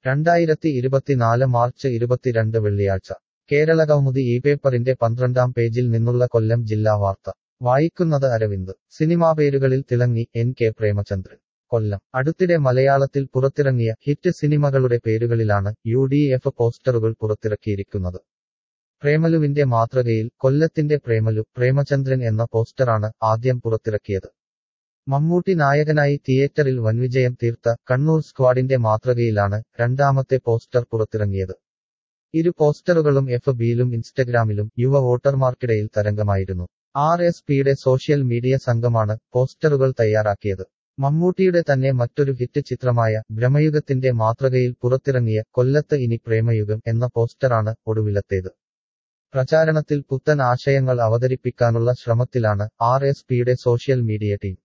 രണ്ടായിരത്തി ഇരുപത്തിനാല് മാർച്ച് ഇരുപത്തിരണ്ട് വെള്ളിയാഴ്ച കേരള കൗമുദി ഈ പേപ്പറിന്റെ പന്ത്രണ്ടാം പേജിൽ നിന്നുള്ള കൊല്ലം ജില്ലാ വാർത്ത വായിക്കുന്നത് അരവിന്ദ് സിനിമാ പേരുകളിൽ തിളങ്ങി എൻ കെ പ്രേമചന്ദ്രൻ കൊല്ലം അടുത്തിടെ മലയാളത്തിൽ പുറത്തിറങ്ങിയ ഹിറ്റ് സിനിമകളുടെ പേരുകളിലാണ് യു ഡി എഫ് പോസ്റ്ററുകൾ പുറത്തിറക്കിയിരിക്കുന്നത് പ്രേമലുവിന്റെ മാതൃകയിൽ കൊല്ലത്തിന്റെ പ്രേമലു പ്രേമചന്ദ്രൻ എന്ന പോസ്റ്ററാണ് ആദ്യം പുറത്തിറക്കിയത് മമ്മൂട്ടി നായകനായി തിയേറ്ററിൽ വൻവിജയം തീർത്ത കണ്ണൂർ സ്ക്വാഡിന്റെ മാതൃകയിലാണ് രണ്ടാമത്തെ പോസ്റ്റർ പുറത്തിറങ്ങിയത് ഇരു പോസ്റ്ററുകളും എഫ് ബിയിലും ഇൻസ്റ്റഗ്രാമിലും യുവ വോട്ടർമാർക്കിടയിൽ തരംഗമായിരുന്നു ആർ എസ് പിയുടെ സോഷ്യൽ മീഡിയ സംഘമാണ് പോസ്റ്ററുകൾ തയ്യാറാക്കിയത് മമ്മൂട്ടിയുടെ തന്നെ മറ്റൊരു ഹിറ്റ് ചിത്രമായ ഭ്രമയുഗത്തിന്റെ മാതൃകയിൽ പുറത്തിറങ്ങിയ കൊല്ലത്ത് ഇനി പ്രേമയുഗം എന്ന പോസ്റ്ററാണ് ഒടുവിലത്തേത് പ്രചാരണത്തിൽ പുത്തൻ ആശയങ്ങൾ അവതരിപ്പിക്കാനുള്ള ശ്രമത്തിലാണ് ആർ എസ് പിയുടെ സോഷ്യൽ മീഡിയ ടീം